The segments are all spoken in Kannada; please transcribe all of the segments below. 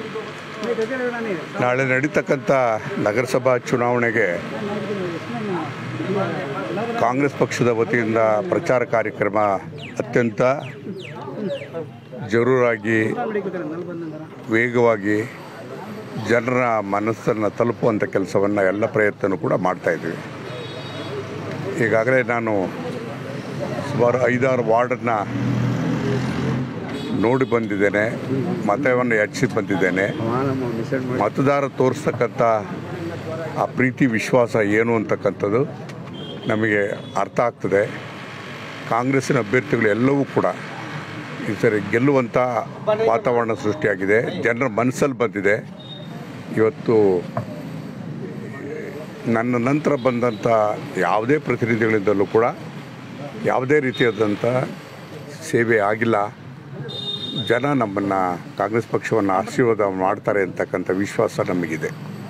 ನಾಳೆ ನಡೀತಕ್ಕಂಥ ನಗರಸಭಾ ಚುನಾವಣೆಗೆ ಕಾಂಗ್ರೆಸ್ ಪಕ್ಷದ ವತಿಯಿಂದ ಪ್ರಚಾರ ಕಾರ್ಯಕ್ರಮ ಅತ್ಯಂತ ಜರೂರಾಗಿ ವೇಗವಾಗಿ ಜನರ ಮನಸ್ಸನ್ನು ತಲುಪುವಂಥ ಕೆಲಸವನ್ನು ಎಲ್ಲ ಪ್ರಯತ್ನ ಕೂಡ ಮಾಡ್ತಾಯಿದ್ವಿ ಈಗಾಗಲೇ ನಾನು ಸುಮಾರು ಐದಾರು ವಾರ್ಡನ್ನು ನೋಡಿ ಬಂದಿದ್ದೇನೆ ಮತವನ್ನು ಹೆಚ್ಚಿ ಬಂದಿದ್ದೇನೆ ಮತದಾರ ತೋರಿಸ್ತಕ್ಕಂಥ ಆ ಪ್ರೀತಿ ವಿಶ್ವಾಸ ಏನು ಅಂತಕ್ಕಂಥದ್ದು ನಮಗೆ ಅರ್ಥ ಆಗ್ತದೆ ಕಾಂಗ್ರೆಸ್ಸಿನ ಅಭ್ಯರ್ಥಿಗಳು ಎಲ್ಲವೂ ಕೂಡ ಈ ಸರಿ ಗೆಲ್ಲುವಂಥ ವಾತಾವರಣ ಸೃಷ್ಟಿಯಾಗಿದೆ ಜನರ ಮನಸ್ಸಲ್ಲಿ ಬಂದಿದೆ ಇವತ್ತು ನನ್ನ ನಂತರ ಬಂದಂಥ ಯಾವುದೇ ಪ್ರತಿನಿಧಿಗಳಿಂದಲೂ ಕೂಡ ಯಾವುದೇ ರೀತಿಯಾದಂಥ ಸೇವೆ ಆಗಿಲ್ಲ ಜನ ನಮ್ಮನ್ನು ಕಾಂಗ್ರೆಸ್ ಪಕ್ಷವನ್ನು ಆಶೀರ್ವಾದ ಮಾಡ್ತಾರೆ ಅಂತಕ್ಕಂಥ ವಿಶ್ವಾಸ ನಮಗಿದೆ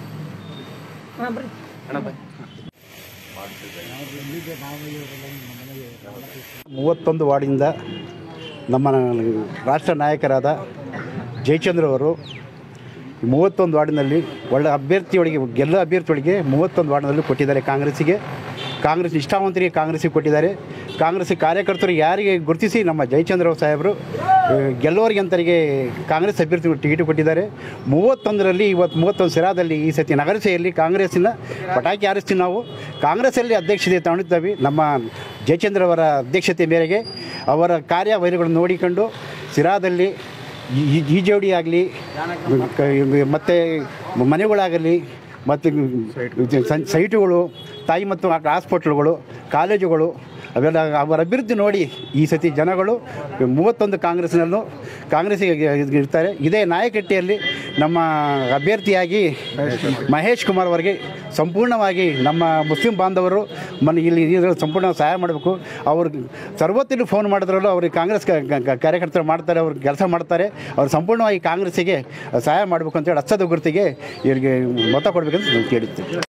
ಮೂವತ್ತೊಂದು ವಾರ್ಡಿಂದ ನಮ್ಮ ರಾಷ್ಟ್ರ ನಾಯಕರಾದ ಜಯಚಂದ್ರ ಅವರು ಮೂವತ್ತೊಂದು ವಾರ್ಡಿನಲ್ಲಿ ಒಳ್ಳೆ ಅಭ್ಯರ್ಥಿಯೊಳಗೆ ಗೆಲ್ಲ ಅಭ್ಯರ್ಥಿಯೊಳಗೆ ಮೂವತ್ತೊಂದು ವಾರ್ಡಿನಲ್ಲಿ ಕೊಟ್ಟಿದ್ದಾರೆ ಕಾಂಗ್ರೆಸ್ಸಿಗೆ ಕಾಂಗ್ರೆಸ್ ನಿಷ್ಠಾವಂತರಿಗೆ ಕಾಂಗ್ರೆಸ್ಸಿಗೆ ಕೊಟ್ಟಿದ್ದಾರೆ ಕಾಂಗ್ರೆಸ್ ಕಾರ್ಯಕರ್ತರು ಯಾರಿಗೆ ಗುರುತಿಸಿ ನಮ್ಮ ಜಯಚಂದ್ರ ಸಾಹೇಬರು ಆ, ಗೆಲ್ಲೋರಿಗೆ ಅಂತರಿಗೆ ಕಾಂಗ್ರೆಸ್ ಅಭ್ಯರ್ಥಿಗಳು ಟಿಕೆಟ್ ಕೊಟ್ಟಿದ್ದಾರೆ ಮೂವತ್ತೊಂದರಲ್ಲಿ ಇವತ್ತು ಮೂವತ್ತೊಂದು ಸಿರಾದಲ್ಲಿ ಈ ಸತಿ ನಗರಸಭೆಯಲ್ಲಿ ಕಾಂಗ್ರೆಸ್ಸಿನ ಪಟಾಕಿ ಹಾರಿಸ್ತೀವಿ ನಾವು ಕಾಂಗ್ರೆಸ್ಸಲ್ಲಿ ಅಧ್ಯಕ್ಷತೆ ತಗೊಂಡಿದ್ದೇವೆ ನಮ್ಮ ಜಯಚಂದ್ರ ಅವರ ಅಧ್ಯಕ್ಷತೆ ಮೇರೆಗೆ ಅವರ ಕಾರ್ಯವೈರಿಗಳನ್ನು ನೋಡಿಕೊಂಡು ಸಿರಾದಲ್ಲಿ ಈ- ಈ- ಈ ಜೋಡಿ ಆಗಲಿ ಮತ್ತು ಮನೆಗಳಾಗಲಿ ಮತ್ತು ಸಂ- ಸೈಟುಗಳು ತಾಯಿ ಮತ್ತು ಮಕ್ಕಳ ಹಾಸ್ಪಿಟ್ಲ್ಗಳು ಕಾಲೇಜುಗಳು ಅವೆಲ್ಲ ಅವರ ಅಭಿವೃದ್ಧಿ ನೋಡಿ ಈ ಸತಿ ಜನಗಳು ಮೂವತ್ತೊಂದು ಕಾಂಗ್ರೆಸ್ನಲ್ಲೂ ಕಾಂಗ್ರೆಸ್ಸಿಗೆ ಇರ್ತಾರೆ ಇದೇ ನಾಯಕಟ್ಟಿಯಲ್ಲಿ ನಮ್ಮ ಅಭ್ಯರ್ಥಿಯಾಗಿ ಮಹೇಶ್ ಕುಮಾರ್ ಅವರಿಗೆ ಸಂಪೂರ್ಣವಾಗಿ ನಮ್ಮ ಮುಸ್ಲಿಂ ಬಾಂಧವರು ಮನೆ ಇಲ್ಲಿ ಇದ್ರಲ್ಲಿ ಸಂಪೂರ್ಣ ಸಹಾಯ ಮಾಡಬೇಕು ಅವರು ಸರ್ವತ್ತಿನ ಫೋನ್ ಮಾಡಿದ್ರಲ್ಲೂ ಅವ್ರಿಗೆ ಕಾಂಗ್ರೆಸ್ ಕ- ಕ- ಕಾರ್ಯಕರ್ತರು ಮಾಡ್ತಾರೆ ಅವ್ರು ಕೆಲಸ ಮಾಡ್ತಾರೆ ಅವ್ರು ಸಂಪೂರ್ಣವಾಗಿ ಕಾಂಗ್ರೆಸ್ಸಿಗೆ ಸಹಾಯ ಮಾಡಬೇಕು ಅಂತೇಳಿ ಹಚ್ಚದ ಗುರುತಿಗೆ ಇವರಿಗೆ ಮತ ಕೊಡಬೇಕಂತ ಕೇಳುತ್ತೇವೆ